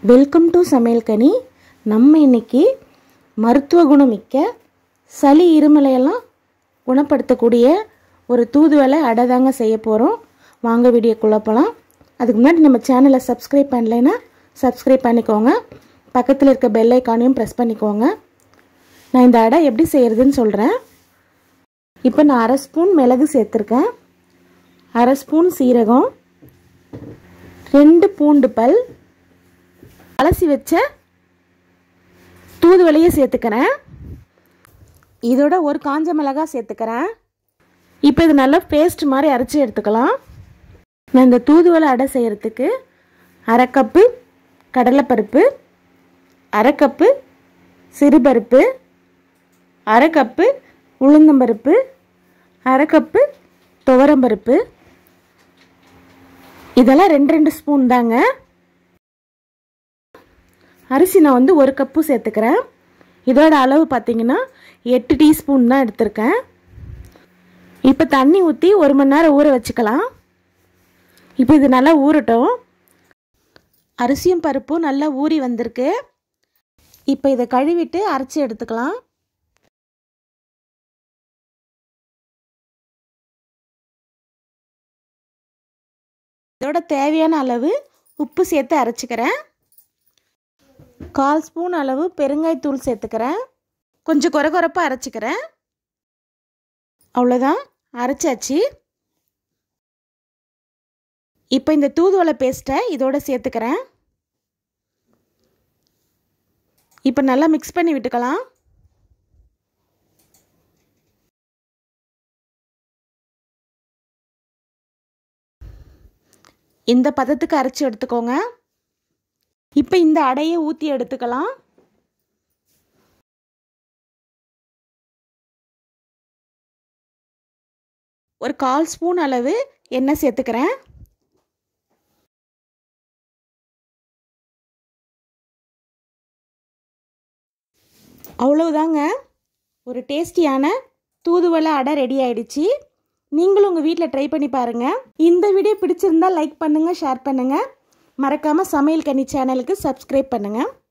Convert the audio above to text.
welcome to சமையல் கனி நம்ம இன்னைக்கு மருத்துவ குணமிக்க சளி இருமலையெல்லாம் குணப்படுத்தக்கூடிய ஒரு தூதுவளை அடை தாங்க செய்ய போகிறோம் வாங்க வீடியோக்குள்ளே போகலாம் அதுக்கு முன்னாடி நம்ம சேனலை சப்ஸ்கிரைப் பண்ணலைன்னா சப்ஸ்கிரைப் பண்ணிக்கோங்க பக்கத்தில் இருக்க பெல் ஐக்கானையும் ப்ரெஸ் பண்ணிக்கோங்க நான் இந்த அடை எப்படி செய்கிறதுன்னு சொல்கிறேன் இப்போ நான் அரை ஸ்பூன் மிளகு சேர்த்துருக்கேன் அரை ஸ்பூன் சீரகம் ரெண்டு பூண்டு பல் அலசி வச்ச தூதுவளையை சேர்த்துக்கிறேன் இதோட ஒரு காஞ்ச மிளகாய் சேர்த்துக்கிறேன் இப்போ இது நல்லா பேஸ்ட் மாதிரி அரைச்சி எடுத்துக்கலாம் நான் இந்த தூதுவளை அடை செய்கிறதுக்கு அரை கப்பு கடலைப்பருப்பு அரை கப்பு சிறுபருப்பு அரை கப்பு உளுந்தம்பருப்பு அரை கப்பு துவரம்பருப்பு இதெல்லாம் ரெண்டு ரெண்டு ஸ்பூன் தாங்க அரிசி நான் வந்து ஒரு கப்பு சேர்த்துக்கிறேன் இதோட அளவு பார்த்தீங்கன்னா எட்டு டீஸ்பூன் தான் எடுத்திருக்கேன் இப்போ தண்ணி ஊற்றி ஒரு மணி நேரம் ஊற வச்சுக்கலாம் இப்போ இது நல்லா ஊறட்டும் அரிசியும் பருப்பும் நல்லா ஊறி வந்திருக்கு இப்போ இதை கழுவிட்டு அரைச்சி எடுத்துக்கலாம் இதோட தேவையான அளவு உப்பு சேர்த்து அரைச்சிக்கிறேன் கால் ஸ்பூன் அளவு பெருங்காயத்தூள் சேர்த்துக்கிறேன் கொஞ்சம் குறை குறைப்பாக அரைச்சிக்கிறேன் அவ்வளோதான் அரைச்சாச்சு இப்போ இந்த தூதுவளை பேஸ்ட்டை இதோட சேர்த்துக்கிறேன் இப்போ நல்லா மிக்ஸ் பண்ணி விட்டுக்கலாம் இந்த பதத்துக்கு அரைச்சி எடுத்துக்கோங்க இப்போ இந்த அடையை ஊற்றி எடுத்துக்கலாம் ஒரு கால் ஸ்பூன் அளவு எண்ணெய் சேர்த்துக்கிறேன் அவ்வளவுதாங்க ஒரு டேஸ்டியான தூதுவளை அடை ரெடி ஆயிடுச்சு நீங்களும் உங்கள் வீட்டில் ட்ரை பண்ணி பாருங்கள் இந்த வீடியோ பிடிச்சிருந்தா லைக் பண்ணுங்கள் ஷேர் பண்ணுங்கள் மறக்காமல் சமையல் கனி சேனலுக்கு சப்ஸ்கிரைப் பண்ணுங்கள்